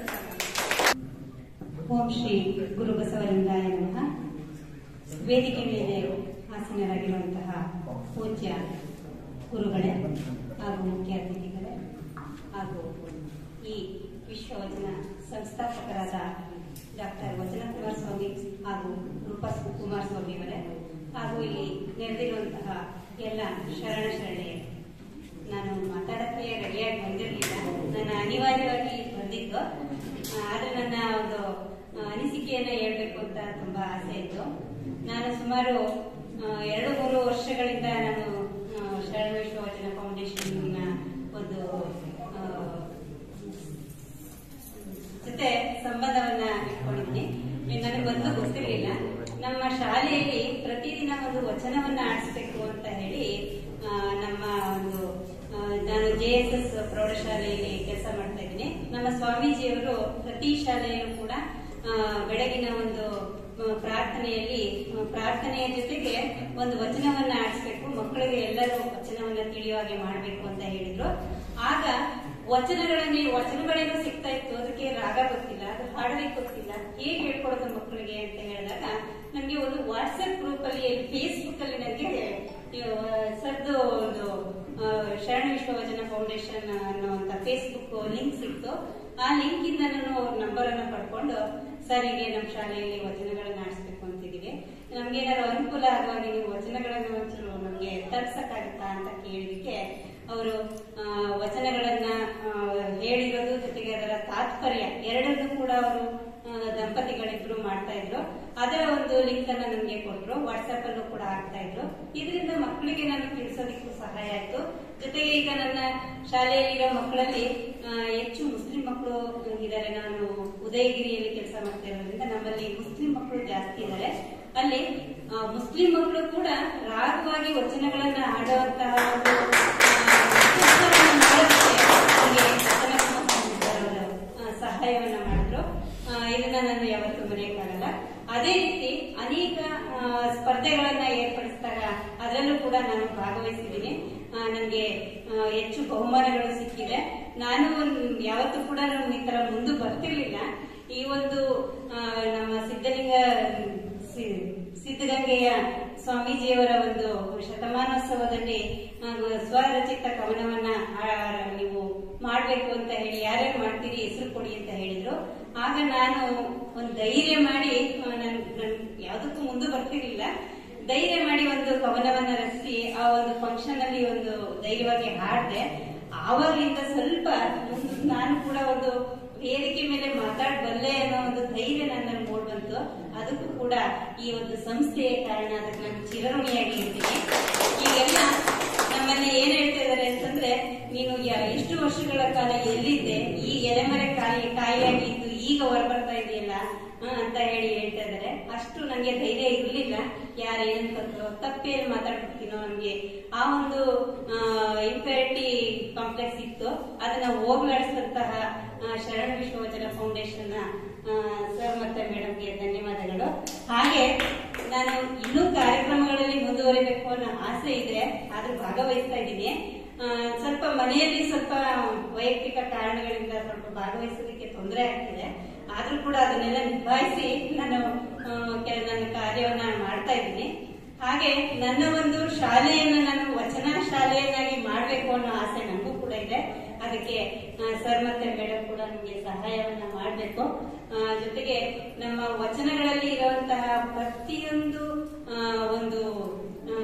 ಓಂ ಶ್ರೀ ಗುರು ಬಸವಲಿಂಗಾಯ ನಮಃ ವೇದಿಕೆ ಮೇಲೆ ಆಸೀನರಾಗಿರುವಂತಹ ಪೂಜ್ಯ ಗುರುಗಳೇ ಹಾಗೂ ಮುಖ್ಯ ಅತಿಥಿಗಳೇ ಹಾಗೂ ಈ ವಿಶ್ವವಚನ ಸಂಸ್ಥಾಪಕರಾದ ಡಾಕ್ಟರ್ ವಚನ ಕುಮಾರ್ ಸ್ವಾಮಿ ಹಾಗೂ ರೂಪಾ ಕುಮಾರ್ ಸ್ವಾಮಿ ಅವರೇ ಹಾಗೂ ಇಲ್ಲಿ ನೆರೆದಿರುವಂತಹ ಎಲ್ಲ ಶರಣ ಶರಣೆಯರು ನಾನು ಮಾತಾಡಕ್ಕೆ ರೆಡಿಯಾಗಿ ಬಂದಿರಲಿಲ್ಲ ನಾನು ಅನಿವಾರ್ಯವಾಗಿ ಬಂದಿದ್ದು ಆ, ಆದ್ರೆ ನನ್ನ ಒಂದು ಆ, ಅನಿಸಿಕೆ ಅನಿಸಿಕೆಯನ್ನ ಹೇಳ್ಬೇಕು ಅಂತ ತುಂಬಾ ಆಸೆ ಇತ್ತು ನಾನು ಸುಮಾರು ಆ, ಎರಡು ಮೂರು ವರ್ಷಗಳಿಂದ ನಾನು ಆ, ಶರಣ ವಿಶ್ವವಚನ ಫೌಂಡೇಶನ್ ಒಂದು ಆ, ಜೊತೆ ಸಂಬಂಧವನ್ನ ಇಟ್ಕೊಂಡಿದ್ದೀನಿ ನನಗೆ ಮೊದಲು ಗೊತ್ತಿರಲಿಲ್ಲ ನಮ್ಮ ಶಾಲೆಯಲ್ಲಿ ಪ್ರತಿದಿನ ಒಂದು ವಚನವನ್ನ ಆಡಿಸ್ಬೇಕು ಅಂತ ಹೇಳಿ ಆ, ನಮ್ಮ ಒಂದು ಆ, ನಾನು ಜೆ ಎಸ್ ಎಸ್ ಪ್ರೌಢಶಾಲೆಯಲ್ಲಿ ಕೆಲಸ ಮಾಡ್ತಾ ಇದ್ದೀನಿ ನಮ್ಮ ಸ್ವಾಮೀಜಿಯವರು ಪ್ರತಿ ಶಾಲೆಯಲ್ಲೂ ಕೂಡ ಆ, ಬೆಳಗಿನ ಒಂದು ಆ, ಪ್ರಾರ್ಥನೆಯಲ್ಲಿ ಆ, ಪ್ರಾರ್ಥನೆಯ ಜೊತೆಗೆ ಒಂದು ವಚನವನ್ನ ಆಡಿಸ್ಬೇಕು ಮಕ್ಕಳಿಗೆ ಎಲ್ಲರೂ ವಚನವನ್ನ ತಿಳಿಯುವ ಹಾಗೆ ಮಾಡಬೇಕು ಅಂತ ಹೇಳಿದ್ರು ಆಗ ವಚನಗಳನ್ನೇ ವಚನಗಳೇನೋ ಸಿಗ್ತಾ ಇತ್ತು ಅದಕ್ಕೆ ರಾಗ ಗೊತ್ತಿಲ್ಲ ಅದು ಹಾಡಲಿಕ್ಕೆ ಗೊತ್ತಿಲ್ಲ ಹೇಗೆ ಹೇಳ್ಕೊಡೋದು ಮಕ್ಕಳಿಗೆ ಅಂತ ಹೇಳಿದಾಗ ನಮ್ಗೆ ಒಂದು ವಾಟ್ಸ್ಆಪ್ ಗ್ರೂಪ್ ಅಲ್ಲಿ ಫೇಸ್ಬುಕ್ ಅಲ್ಲಿ ನನಗೆ ಸರ್ದು ಒಂದು ಆ, ಶರಣ ವಿಶ್ವವಚನ ಫೌಂಡೇಶನ್ ಅನ್ನುವಂತ ಫೇಸ್ಬುಕ್ ಲಿಂಕ್ ಸಿಕ್ತು ಆ ಲಿಂಕ್ ಇಂದ ನಾನು ಅವ್ರ ನಂಬರ್ ಅನ್ನ ಪಡ್ಕೊಂಡು ಸರ್ ಹೀಗೆ ನಮ್ಮ ಶಾಲೆಯಲ್ಲಿ ವಚನಗಳನ್ನ ಆಡಿಸ್ಬೇಕು ಅಂತಿದೀವಿ ನಮ್ಗೆ ಏನಾದ್ರು ಅನುಕೂಲ ಆಗುವಾಗ ನೀವು ವಚನಗಳನ್ನ ಒಂಚೂರು ನಮ್ಗೆ ತರ್ಸಕ್ಕಾಗತ್ತಾ ಅಂತ ಕೇಳಿದಕ್ಕೆ ಅವರು ವಚನಗಳನ್ನ ಆ, ಹೇಳಿರೋದು ಜೊತೆಗೆ ಅದರ ತಾತ್ಪರ್ಯ ಎರಡನ್ನೂ ಕೂಡ ಅವರು ದಂಪತಿಗಳಿಬ್ರು ಮಾಡ್ತಾ ಇದ್ರು ಅದರ ಒಂದು ಲಿಂಕ್ ಅನ್ನ ನನಗೆ ಕೊಟ್ರು ವಾಟ್ಸ್ಆಪ್ ಅಲ್ಲೂ ಕೂಡ ಹಾಕ್ತಾ ಇದ್ರು ಇದರಿಂದ ಮಕ್ಕಳಿಗೆ ನಾನು ತಿಳಿಸೋದಕ್ಕೂ ಸಹಾಯ ಆಯ್ತು ಜೊತೆಗೆ ಈಗ ನನ್ನ ಶಾಲೆಯಲ್ಲಿರೋ ಮಕ್ಕಳಲ್ಲಿ ಆ, ಹೆಚ್ಚು ಮುಸ್ಲಿಂ ಮಕ್ಕಳು ಇದ್ದಾರೆ ನಾನು ಉದಯಗಿರಿಯಲ್ಲಿ ಕೆಲಸ ಮಾಡ್ತಾ ಇರೋದ್ರಿಂದ ನಮ್ಮಲ್ಲಿ ಮುಸ್ಲಿಂ ಮಕ್ಕಳು ಜಾಸ್ತಿ ಇದ್ದಾರೆ ಅಲ್ಲಿ ಆ, ಮುಸ್ಲಿಂ ಮಕ್ಕಳು ಕೂಡ ರಾಗವಾಗಿ ವಚನಗಳನ್ನ ಹಾಡುವಂತಹ ಒಂದು ಆ, ಕೆಲಸವನ್ನ ಮಾಡೋದಕ್ಕೆ ನನಗೆ ವಚನ ಸಂಸ್ಥೆಯವರು, ಆ, ಸಹಾಯವನ್ನ ಮಾಡಿದ್ರು ಆ, ಇದನ್ನ ನಾನು ಯಾವತ್ತೂ ಮರೆಯಕ್ಕಾಗಲ್ಲ ಅದೇ ರೀತಿ ಅನೇಕ ಆ, ಸ್ಪರ್ಧೆಗಳನ್ನ ಏರ್ಪಡಿಸಿದಾಗ ಅದರಲ್ಲೂ ಕೂಡ ನಾನು ಭಾಗವಹಿಸಿದ್ದೀನಿ ನನಗೆ ಹೆಚ್ಚು ಬಹುಮಾನಗಳು ಸಿಕ್ಕಿದೆ ನಾನು ಒಂದ್- ಯಾವತ್ತೂ ಕೂಡ ನಾನು ಈ ತರ ಮುಂದೆ ಬರ್ತಿರ್ಲಿಲ್ಲ ಈ ಒಂದು ಆ, ನಮ್ಮ ಸಿದ್ಧಲಿಂಗ ಸಿ- ಸಿದ್ಧಗಂಗೆಯ ಸ್ವಾಮೀಜಿಯವರ ಒಂದು ಶತಮಾನೋತ್ಸವದಲ್ಲಿ ಆ, ಸ್ವರಚಿತ ಕವನವನ್ನ ಆ, ನೀವು ಮಾಡ್ಬೇಕು ಅಂತ ಹೇಳಿ ಯಾರ್ಯಾರು ಮಾಡ್ತೀರಿ ಹೆಸರು ಕೊಡಿ ಅಂತ ಹೇಳಿದ್ರು ಆಗ ನಾನು ಒಂದು ಧೈರ್ಯ ಮಾಡಿ ಆ, ನನ್ ನನ್ ಯಾವ್ದಕ್ಕೂ ಮುಂದೆ ಬರ್ತಿರ್ಲಿಲ್ಲ ಧೈರ್ಯ ಮಾಡಿ ಒಂದು ಕವನವನ್ನ ರಚಿಸಿ ಆ ಒಂದು ಫಂಕ್ಷನ್ ಅಲ್ಲಿ ಒಂದು ಧೈರ್ಯವಾಗಿ ಹಾಡಿದೆ ಆವಾಗಲಿಂದ ಸ್ವಲ್ಪ ಮುಂದೆ ನಾನು ಕೂಡ ಒಂದು ವೇದಿಕೆ ಮೇಲೆ ಮಾತಾಡಬಲ್ಲೆ ಅನ್ನೋ ಒಂದು ಧೈರ್ಯ ನನ್ನಲ್ಲಿ ಮೂಡ್ ಬಂತು ಅದಕ್ಕೂ ಕೂಡ ಈ ಒಂದು ಸಂಸ್ಥೆಯ ಕಾರಣ ಅದಕ್ಕೆ ನಾನು ಚಿರಋಣಿಯಾಗಿ ಇರ್ತೀನಿ ಈಗೆಲ್ಲ ನಮ್ಮಲ್ಲಿ ಏನ್ ಹೇಳ್ತಾ ಇದಾರೆ ಅಂತಂದ್ರೆ ನೀನು ಯ- ಎಷ್ಟು ವರ್ಷಗಳ ಕಾಲ ಎಲ್ಲಿದ್ದೆ ಈ ಎಲೆಮರೆ ಕಾಯಿ ಕಾಯಿಯಾಗಿದ್ದು ಈಗ ಹೊರಬರ್ತಾ ಇದೆಯಲ್ಲ ಆ, ಅಂತ ಹೇಳಿ ಹೇಳ್ತಾ ಇದಾರೆ ಅಷ್ಟು ನಂಗೆ ಧೈರ್ಯ ಇರ್ಲಿಲ್ಲ ಯಾರು ಏನಂತಂದ್ರು ತಪ್ಪೇನು ಮಾತಾಡ್ಬಿಡ್ತೀನೋ ನಮ್ಗೆ ಆ ಒಂದು ಇಂಪೇರಿಟಿ ಕಾಂಪ್ಲೆಕ್ಸ್ ಇತ್ತು ಅದನ್ನ ಹೋಗ್ಲಾಡಿಸಿದಂತಹ ಆ, ಶರಣ ವಿಶ್ವವಚನ ಫೌಂಡೇಶನ್ ಸರ್ ಮತ್ತೆ ಮೇಡಮ್ಗೆ ಧನ್ಯವಾದಗಳು ಹಾಗೆ ನಾನು ಇನ್ನೂ ಕಾರ್ಯಕ್ರಮಗಳಲ್ಲಿ ಮುಂದುವರಿಬೇಕು ಅನ್ನೋ ಆಸೆ ಇದೆ ಆದ್ರೂ ಭಾಗವಹಿಸ್ತಾ ಇದ್ದೀನಿ ಆ, ಸ್ವಲ್ಪ ಮನೆಯಲ್ಲಿ ಸ್ವಲ್ಪ ವೈಯಕ್ತಿಕ ಕಾರಣಗಳಿಂದ ಸ್ವಲ್ಪ ಭಾಗವಹಿಸೋದಕ್ಕೆ ತೊಂದರೆ ಆಗ್ತಿದೆ ಆದ್ರೂ ಕೂಡ ಅದನ್ನೆಲ್ಲ ನಿಭಾಯಿಸಿ ನಾನು ಆ, ಕೆಲ- ನನ್ನ ಕಾರ್ಯವನ್ನ ಮಾಡ್ತಾ ಇದ್ದೀನಿ ಹಾಗೆ ನನ್ನ ಒಂದು ಶಾಲೆಯನ್ನ ನಾನು ವಚನ ಶಾಲೆಯನ್ನಾಗಿ ಮಾಡ್ಬೇಕು ಅನ್ನೋ ಆಸೆ ನನಗೂ ಕೂಡ ಇದೆ ಅದಕ್ಕೆ ಸರ್ ಮತ್ತೆ ಮೇಡಮ್ ಕೂಡ ನಮಗೆ ಸಹಾಯವನ್ನ ಮಾಡಬೇಕು ಜೊತೆಗೆ ನಮ್ಮ ವಚನಗಳಲ್ಲಿ ಇರುವಂತಹ ಪ್ರತಿಯೊಂದು ಆ, ಒಂದು ಆ,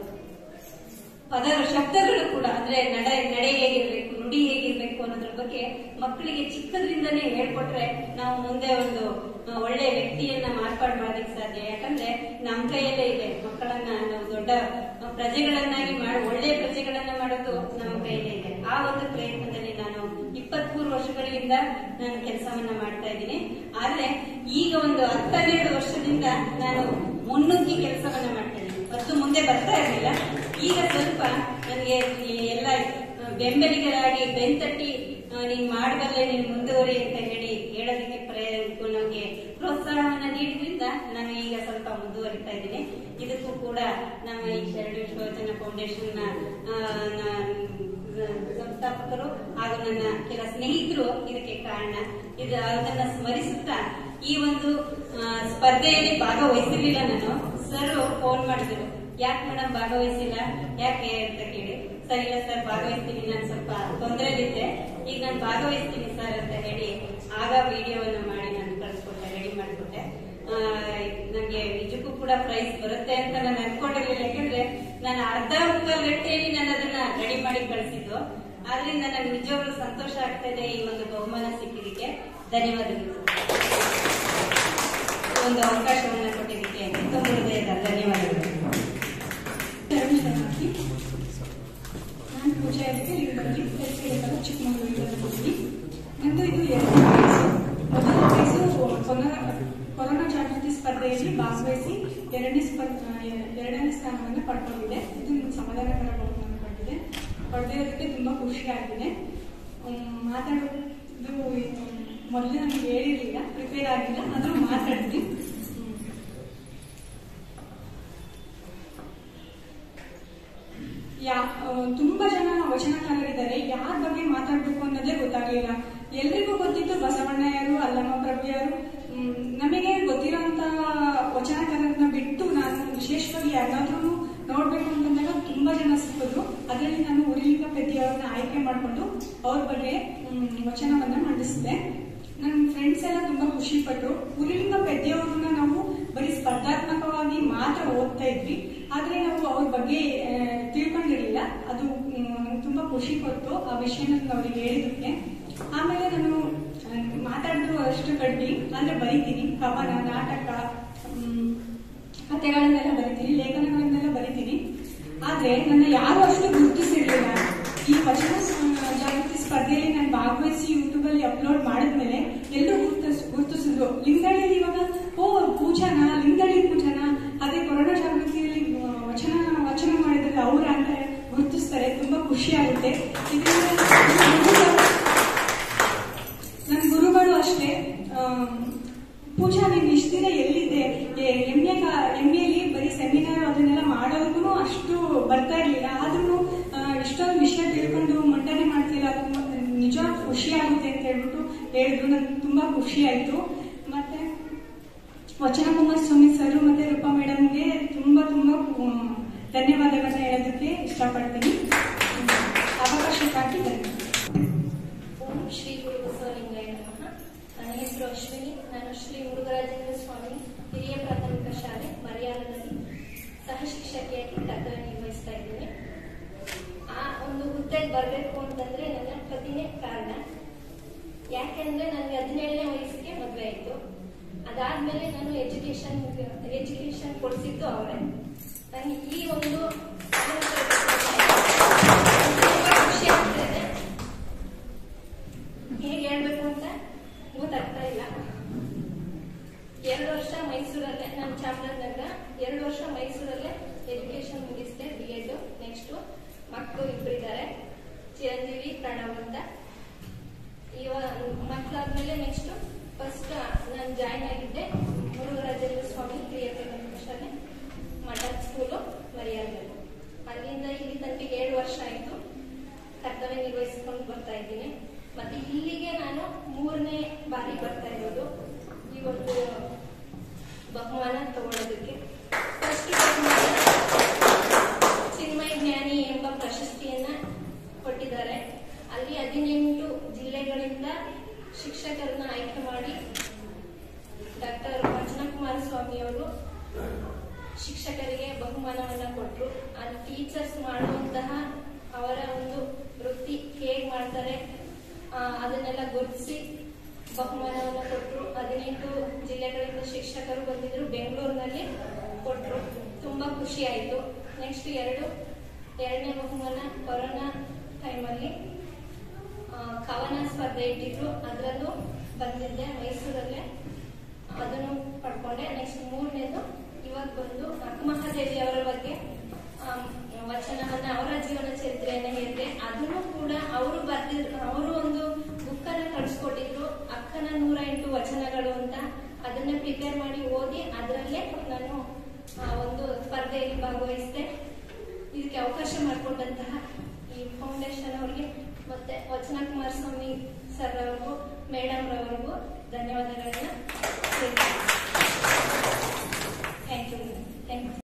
ಪದ ಶಬ್ದಗಳು ಕೂಡ ಅಂದ್ರೆ ನಡೆ ನಡೆ ಹೇಗಿರ್ಬೇಕು ನುಡಿ ಹೇಗಿರ್ಬೇಕು ಅನ್ನೋದ್ರ ಬಗ್ಗೆ ಮಕ್ಕಳಿಗೆ ಚಿಕ್ಕದ್ರಿಂದನೇ ಹೇಳ್ಕೊಟ್ರೆ ನಾವು ಮುಂದೆ ಒಂದು ಆ, ಒಳ್ಳೆ ವ್ಯಕ್ತಿಯನ್ನ ಮಾರ್ಪಾಡು ಮಾಡೋದಕ್ಕೆ ಸಾಧ್ಯ ಯಾಕಂದ್ರೆ ನಮ್ಮ ಕೈಯಲ್ಲೇ ಇದೆ ಮಕ್ಕಳನ್ನ ನಾವು ದೊಡ್ಡ ಆ, ಪ್ರಜೆಗಳನ್ನಾಗಿ ಮಾಡಿ ಒಳ್ಳೆ ಪ್ರಜೆಗಳನ್ನ ಮಾಡೋದು ನಮ್ಮ ಕೈಯಲ್ಲೇ ಇದೆ ಆ ಒಂದು ಪ್ರಯತ್ನದಲ್ಲಿ ನಾನು ಇಪ್ಪತ್ಮೂರು ವರ್ಷಗಳಿಂದ ನಾನು ಕೆಲಸವನ್ನ ಮಾಡ್ತಾ ಇದ್ದೀನಿ ಆದ್ರೆ ಈಗ ಒಂದು ಹತ್ತೆರಡು ವರ್ಷದಿಂದ ನಾನು ಮುನ್ನುಗ್ಗಿ ಕೆಲಸವನ್ನ ಮಾಡ್ತಾ ಇದ್ದೀನಿ ಮತ್ತು ಮುಂದೆ ಬರ್ತಾ ಇರಲಿಲ್ಲ ಈಗ ಸ್ವಲ್ಪ ನನಗೆ ಈ ಎಲ್ಲ ಬೆಂಬಲಿಗರಾಗಿ ಬೆಂತಟ್ಟಿ ಆ, ನೀನ್ ಮಾಡಬಲ್ಲೆ ನೀನ್ ಮುಂದುವರಿ ಅಂತ ಹೇಳಿ ಹೇಳೋದಕ್ಕೆ ಪ್ರಯತ್ನ ನನಗೆ ಪ್ರೋತ್ಸಾಹವನ್ನ ನೀಡಿದ್ರಿಂದ ನಾನು ಈಗ ಸ್ವಲ್ಪ ಮುಂದುವರಿತಾ ಇದ್ದೀನಿ ಇದಕ್ಕೂ ಕೂಡ ನಮ್ಮ ಈ ಶರಣ ವಿಶ್ವವಚನ ಫೌಂಡೇಶನ್ ನ ಆ, ನ- ಸಂಸ್ಥಾಪಕರು ಹಾಗೂ ನನ್ನ ಕೆಲ ಸ್ನೇಹಿತರು ಇದಕ್ಕೆ ಕಾರಣ ಇದು ಅದನ್ನ ಸ್ಮರಿಸುತ್ತಾ ಈ ಒಂದು ಆ, ಸ್ಪರ್ಧೆಯಲ್ಲಿ ಭಾಗವಹಿಸಿರ್ಲಿಲ್ಲ ನಾನು ಸರ್ ಫೋನ್ ಮಾಡಿದ್ರು ಯಾಕೆ ಮೇಡಮ್ ಭಾಗವಹಿಸಿಲ್ಲ ಯಾಕೆ ಅಂತ ಕೇಳಿ ಸರ್ ಇಲ್ಲ ಸರ್ ಭಾಗವಹಿಸ್ತೀನಿ ನಾನು ಸ್ವಲ್ಪ ತೊಂದರೆಲಿದ್ದೆ ಈಗ ನಾನು ಭಾಗವಹಿಸ್ತೀನಿ ಸರ್ ಅಂತ ಹೇಳಿ ಆಗ ವಿಡಿಯೋವನ್ನು ಮಾಡಿ ನಾನು ಕಳಿಸ್ಕೊಟ್ಟೆ ರೆಡಿ ಮಾಡಿಕೊಟ್ಟೆ ನನಗೆ ನಿಜಕ್ಕೂ ಕೂಡ ಪ್ರೈಸ್ ಬರುತ್ತೆ ಅಂತ ನಾನು ಅನ್ಕೊಂಡಿರ್ಲಿಲ್ಲ ಯಾಕಂದ್ರೆ ನಾನು ಅರ್ಧ ಮುಕ್ಕಾಲು ಗಂಟೆಯಲ್ಲಿ ನಾನು ಅದನ್ನ ರೆಡಿ ಮಾಡಿ ಕಳಿಸಿದ್ದು ಆದ್ರಿಂದ ನನಗೆ ನಿಜವಾಗ್ಲೂ ಸಂತೋಷ ಆಗ್ತಾ ಇದೆ ಈ ಒಂದು ಬಹುಮಾನ ಸಿಕ್ಕಿದ್ದಕ್ಕೆ ಧನ್ಯವಾದಗಳು ಒಂದು ಅವಕಾಶವನ್ನು ಕೊಟ್ಟಿದ್ದಕ್ಕೆ ತುಂಬ ಹೃದಯದ ಧನ್ಯವಾದಗಳು ಶರಣಿ ನಾನು ಪೂಜೆ ಅದಕ್ಕೆ ಇಲ್ಲಿ ಬಂದು ಕೆಲಸ ಚಿಕ್ಕಮಗಳೂರಿನಲ್ಲಿ ಬಂದಿದ್ದೀನಿ ನಂದು ಇದು ಎರಡನೇ ವಯಸ್ಸು ಮೊದಲ ವಯಸ್ಸು ಕೊರೋನಾ ಕೊರೋನಾ ಜಾಗೃತಿ ಸ್ಪರ್ಧೆಯಲ್ಲಿ ಭಾಗವಹಿಸಿ ಎರಡನೇ ಸ್ಪರ್ಧ ಎರಡನೇ ಸ್ಥಾನವನ್ನು ಪಡ್ಕೊಂಡಿದೆ ಇದು ನನ್ನ ಸಮಾಧಾನಕರ ಬಹುಮಾನ ಪಡೆದಿದೆ ಪಡೆದಿರೋದಕ್ಕೆ ತುಂಬ ಖುಷಿಯಾಗಿದೆ ಹ್ಮ್, ಮಾತಾಡೋದು ಮೊದಲು ನನಗೆ ಹೇಳಿರಲಿಲ್ಲ ಪ್ರಿಪೇರ್ ಆಗಿಲ್ಲ ಆದರೂ ಮಾತಾಡ್ತೀನಿ ಹ್ಮ್. ಯಾ ಆ, ತುಂಬಾ ಜನ ವಚನಕಾರರಿದ್ದಾರೆ ಯಾರ ಬಗ್ಗೆ ಮಾತಾಡ್ಬೇಕು ಅನ್ನೋದೇ ಗೊತ್ತಾಗ್ಲಿಲ್ಲ ಎಲ್ರಿಗೂ ಗೊತ್ತಿತ್ತು ಬಸವಣ್ಣಯ್ಯರು ಅಲ್ಲಮ್ಮ ಪ್ರಭುಯರು ಮ್, ನಮಗೆ ಗೊತ್ತಿರೋಂತ ವಚನಕಾರರನ್ನ ಬಿಟ್ಟು ನಾನು ವಿಶೇಷವಾಗಿ ಯಾರನ್ನಾದ್ರೂ ನೋಡ್ಬೇಕು ಅಂತಂದಾಗ ತುಂಬಾ ಜನ ಸಿಕ್ಕಿದ್ರು ಅದರಲ್ಲಿ ನಾನು ಉರಿಲಿಂಗ ಪೆದ್ದಿಯವರನ್ನ ಆಯ್ಕೆ ಮಾಡಿಕೊಂಡು ಅವ್ರ ಬಗ್ಗೆ ಮ್, ವಚನವನ್ನ ಮಂಡಿಸಿದೆ ನನ್ನ ಫ್ರೆಂಡ್ಸ್ ಎಲ್ಲ ತುಂಬಾ ಖುಷಿ ಪಟ್ರು ಉರಿಲಿಂಗ ಪೆದ್ದಿಯವ್ರನ್ನ ನಾವು ಬರೀ ಸ್ಪರ್ಧಾತ್ಮಕವಾಗಿ ಮಾತ್ರ ಓದ್ತಾ ಇದ್ವಿ ಆದ್ರೆ ನಾವು ಅವ್ರ ಬಗ್ಗೆ ಆ, ತಿಳ್ಕೊಂಡಿರ್ಲಿಲ್ಲ ಅದು ಮ್, ನಂಗೆ ತುಂಬಾ ಖುಷಿ ಕೊಟ್ಟು ಆ ವಿಷಯನ ಅವ್ರಿಗೆ ಹೇಳಿದಕ್ಕೆ ಆಮೇಲೆ ನಾನು ಆ, ಮಾತಾಡಿದ್ರು ಅಷ್ಟು ಕಡಿಮೆ ಅಂದ್ರೆ ಬರಿತೀನಿ ಕವನ ನಾಟಕ ಮ್, ಕಥೆಗಳನ್ನೆಲ್ಲ ಬರಿತೀನಿ ಲೇಖನಗಳನ್ನೆಲ್ಲ ಬರಿತೀನಿ ಆದ್ರೆ ನನ್ನ ಯಾರು ಅಷ್ಟು ಗುರುತಿಸಿರ್ಲಿಲ್ಲ ಈ ವಚನ ಆ, ಜಾಗೃತಿ ಸ್ಪರ್ಧೆಯಲ್ಲಿ ನಾನು ಭಾಗವಹಿಸಿ ಯೂಟ್ಯೂಬ್ ಅಲ್ಲಿ ಅಪ್ಲೋಡ್ ಮಾಡಿದ್ಮೇಲೆ ಎಲ್ಲರೂ ಗುರುತಿಸ್ ಗುರುತಿಸಿದ್ರು ಲಿಂಗಳ್ಳಿಯಲ್ಲಿ ಇವಾಗ ಓ ಪೂಜಾನ ಲಿಂಗಳ್ಳಿ ಪೂಜಾನ ಅದೇ ಕೊರೋನಾ ಜಾಗೃತಿಯಲ್ಲಿ ಆ, ವಚನ ವಚನ ಮಾಡಿದ್ರೆ ಅವ್ರ ಅಂತ ಗುರುತಿಸ್ತಾರೆ ತುಂಬಾ ಖುಷಿ ಆಗುತ್ತೆ ಇದರಿಂದ ನನ್ನ ಗುರುಗಳು ಅಷ್ಟೇ ಆಮ್, ಪೂಜಾ ನೀನ್ ಇಷ್ಟ ದಿನ ಎಲ್ಲಿದ್ದೆ ಎಂ ಎ ಎಂ ಎಲ್ಲಿ ಬರೀ ಸೆಮಿನಾರ್ ಅದನ್ನೆಲ್ಲ ಮಾಡೋದಕ್ಕೂ ಅಷ್ಟು ಬರ್ತಾ ಇರ್ಲಿಲ್ಲ ಆದ್ರೂ ಇಷ್ಟೊಂದು ವಿಷಯ ತಿಳ್ಕೊಂಡು ಮಂಡನೆ ಮಾಡ್ತಿಲ್ಲ ತುಂಬಾ ನಿಜ ಖುಷಿ ಆಗುತ್ತೆ ಅಂತ ಹೇಳ್ಬಿಟ್ಟು ಹೇಳಿದ್ರು ನನ್ಗೆ ತುಂಬಾ ಖುಷಿ ಆಯ್ತು ಮತ್ತೆ ವಚನ ಕುಮಾರ್ ಸ್ವಾಮಿ ಸರ್ ಮತ್ತೆ ರೂಪಾ ಮೇಡಮ್ಗೆ ತುಂಬಾ ತುಂಬಾ ಹ್ಮ್, ಧನ್ಯವಾದಗಳನ್ನ ಹೇಳೋದಕ್ಕೆ ಇಷ್ಟಪಡ್ತೀನಿ ಹ್ಮ್, ಅವಕಾಶಕ್ಕಾಗಿ ಧನ್ಯವಾದ ಓಂ ಶ್ರೀ ಗುರು ಬಸವಲಿಂಗಯ್ಯ ನಮಃ ನನ್ನ ಹೆಸರು ಅಶ್ವಿನಿ ನಾನು ಶ್ರೀ ಮುರುಘರಾಜೇಂದ್ರ ಸ್ವಾಮಿ ಹಿರಿಯ ಪ್ರಾಥಮಿಕ ಶಾಲೆ ಮರ್ಯಾದದಲ್ಲಿ ಸಹ ಶಿಕ್ಷಕಿಯಾಗಿ ಕರ್ತವ್ಯ ನಿರ್ವಹಿಸ್ತಾ ಇದ್ದೀನಿ ಆ ಒಂದು ಹುದ್ದೆಗೆ ಬರಬೇಕು ಅಂತಂದ್ರೆ ನನ್ನ ಪತಿನೇ ಕಾರಣ ಯಾಕೆಂದ್ರೆ ನನಗೆ ಹದಿನೇಳನೇ ವಯಸ್ಸಿಗೆ ಮದುವೆ ಆಯಿತು ಅದಾದ್ಮೇಲೆ ನಾನು ಎಜುಕೇಶನ್ ಎಜುಕೇಶನ್ ಕೊಡಿಸಿದ್ದು ಅವರೇ ನನಗೆ ಈ ಒಂದು ತುಂಬಾ ಖುಷಿ ಆಗ್ತಾ ಇದೆ ಹೇಗೆ ಹೇಳ್ಬೇಕು ಅಂತ ಗೊತ್ತಾಗ್ತಾ ಇಲ್ಲ ಎರಡು ವರ್ಷ ಮೈಸೂರಲ್ಲೇ ನಾನು ಚಾಮರಾಜನಗರ ಎರಡು ವರ್ಷ ಮೈಸೂರಲ್ಲೇ ಎಜುಕೇಶನ್ ಮುಗಿಸಿದೆ ಬಿ ಎಡ್ ನೆಕ್ಸ್ಟ್ ಮಕ್ಕಳು ಇಬ್ಬರಿದ್ದಾರೆ ಚಿರಂಜೀವಿ ಪ್ರಣವ್ ಅಂತ ಇವಾಗ ಮಕ್ಕಳಾದ್ಮೇಲೆ ನೆಕ್ಸ್ಟ್ ಫಸ್ಟ್ ನಾನು ಜಾಯ್ನ್ ಆಗಿದ್ದೆ ಮುರುಘರಾಜೇಂದ್ರ ಸ್ವಾಮಿ ಹಿರಿಯ ಪ್ರಾಥಮಿಕ ಶಾಲೆ ಮಠ ಸ್ಕೂಲು ಮರಿಯಾದಲ್ಲಿ ಅಲ್ಲಿಂದ ಇಲ್ಲಿ ತನಕ ಏಳು ವರ್ಷ ಆಯಿತು ಕರ್ತವ್ಯ ನಿರ್ವಹಿಸಿಕೊಂಡು ಬರ್ತಾ ಇದ್ದೀನಿ ಮತ್ತೆ ಇಲ್ಲಿಗೆ ನಾನು ಮೂರನೇ ಬಾರಿ ಬರ್ತಾ ಇರೋದು ಈ ಒಂದು ಬಹುಮಾನ ತಗೊಳ್ಳೋದಕ್ಕೆ ಫಸ್ಟ್ ಚಿನ್ಮಯ ಜ್ಞಾನಿ ಎಂಬ ಪ್ರಶಸ್ತಿಯನ್ನ ಕೊಟ್ಟಿದ್ದಾರೆ ಅಲ್ಲಿ ಹದಿನೆಂಟು ಜಿಲ್ಲೆಗಳಿಂದ ಶಿಕ್ಷಕರನ್ನ ಆಯ್ಕೆ ಮಾಡಿ ಡಾಕ್ಟರ್ ವಚನಕುಮಾರ ಸ್ವಾಮಿ ಅವರು ಶಿಕ್ಷಕರಿಗೆ ಬಹುಮಾನವನ್ನ ಕೊಟ್ಟರು ಅಲ್ಲಿ ಟೀಚರ್ಸ್ ಮಾಡುವಂತಹ ಅವರ ಒಂದು ವೃತ್ತಿ ಹೇಗ್ ಮಾಡ್ತಾರೆ ಆ, ಅದನ್ನೆಲ್ಲ ಗುರುತಿಸಿ ಬಹುಮಾನವನ್ನ ಕೊಟ್ಟರು ಹದಿನೆಂಟು ಜಿಲ್ಲೆಗಳಿಂದ ಶಿಕ್ಷಕರು ಬಂದಿದ್ರು ಬೆಂಗಳೂರಿನಲ್ಲಿ ಕೊಟ್ಟರು ತುಂಬಾ ಖುಷಿ ಆಯ್ತು ನೆಕ್ಸ್ಟ್ ಎರಡು ಎರಡನೇ ಬಹುಮಾನ ಕೊರೋನಾ ಟೈಮಲ್ಲಿ ಕವನ ಸ್ಪರ್ಧೆ ಇಟ್ಟಿದ್ರು ಅದರಲ್ಲೂ ಬಂದಿದ್ದೆ ಮೈಸೂರಲ್ಲೇ ಅದನ್ನು ಪಡ್ಕೊಂಡೆ ನೆಕ್ಸ್ಟ್ ಮೂರನೇದು ಇವಾಗ ಬಂದು ಅಕ್ಕಮಹಾದೇವಿ ಅವರ ಬಗ್ಗೆ ಆಮ್, ವಚನವನ್ನ ಅವರ ಜೀವನ ಚರಿತ್ರೆಯನ್ನ ಹೇಳಿದೆ ಅದನ್ನು ಕೂಡ ಅವರು ಬರ್ದಿದ್ರು ಅವರು ಒಂದು ಬುಕ್ ಅನ್ನ ಕಳ್ಸಿಕೊಟ್ಟಿದ್ರು ಅಕ್ಕನ ನೂರ ಎಂಟು ವಚನಗಳು ಅಂತ ಅದನ್ನ ಪ್ರಿಪೇರ್ ಮಾಡಿ ಓದಿ ಅದರಲ್ಲೇ ನಾನು ಆ, ಒಂದು ಸ್ಪರ್ಧೆಯಲ್ಲಿ ಭಾಗವಹಿಸಿದೆ ಇದಕ್ಕೆ ಅವಕಾಶ ಮಾಡಿಕೊಟ್ಟಂತಹ ಈ ಫೌಂಡೇಶನ್ ಅವರಿಗೆ ಮತ್ತೆ ವಚನ ಕುಮಾರಸ್ವಾಮಿ ಸರ್ ಅವ್ರಿಗೂ ಮೇಡಮ್ ರವರಿಗೂ ಧನ್ಯವಾದಗಳನ್ನ